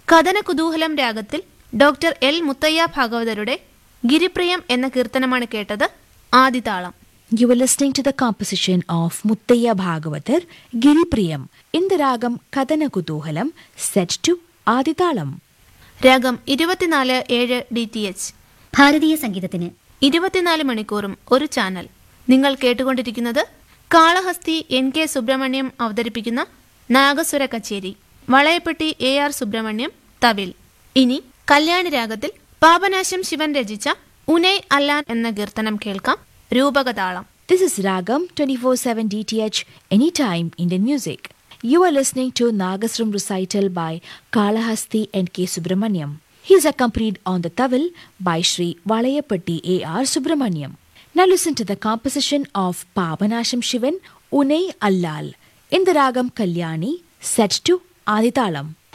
കഥന കുതൂഹലം രാഗത്തിൽ doctor L Muthiah ഭാഗവതരുടെ ഗിരിപ്രിയം എന്ന കീർത്തനമാണ് കേട്ടത് ആദിതാളം You were listening to the composition of Muttaya Bhagavatar Giripriyam in the ragam Kadana Kutuhalam set to Aditalam. രാഗം ഇരുപത്തിനാല് ഏഴ് ഡി ടി എച്ച് ഭാരതീയ സംഗീതത്തിന് ഇരുപത്തിനാല് മണിക്കൂറും ഒരു ചാനൽ നിങ്ങൾ കേട്ടുകൊണ്ടിരിക്കുന്നത് കാളഹസ്തി എൻ കെ സുബ്രഹ്മണ്യം അവതരിപ്പിക്കുന്ന നാഗസ്വര കച്ചേരി വളയപ്പെട്ടി എ ആർ സുബ്രഹ്മണ്യം തവിൽ ഇനി കല്യാണി രാഗത്തിൽ പാപനാശം ശിവൻ രചിച്ച ഉനൈ അല്ലാൻ എന്ന കീർത്തനം കേൾക്കാം രൂപകതാളം This is Ragam 24/7 DTH anytime Indian music. You are listening to Nagasram recital by Kalahasti N K Subramaniam. He is accompanied on the tawil by Sri Valayapatti A R Subramaniam. Now listen to the composition of Pavanasham Shivan Unai Allal in the Ragam Kalyani set to Aditalam.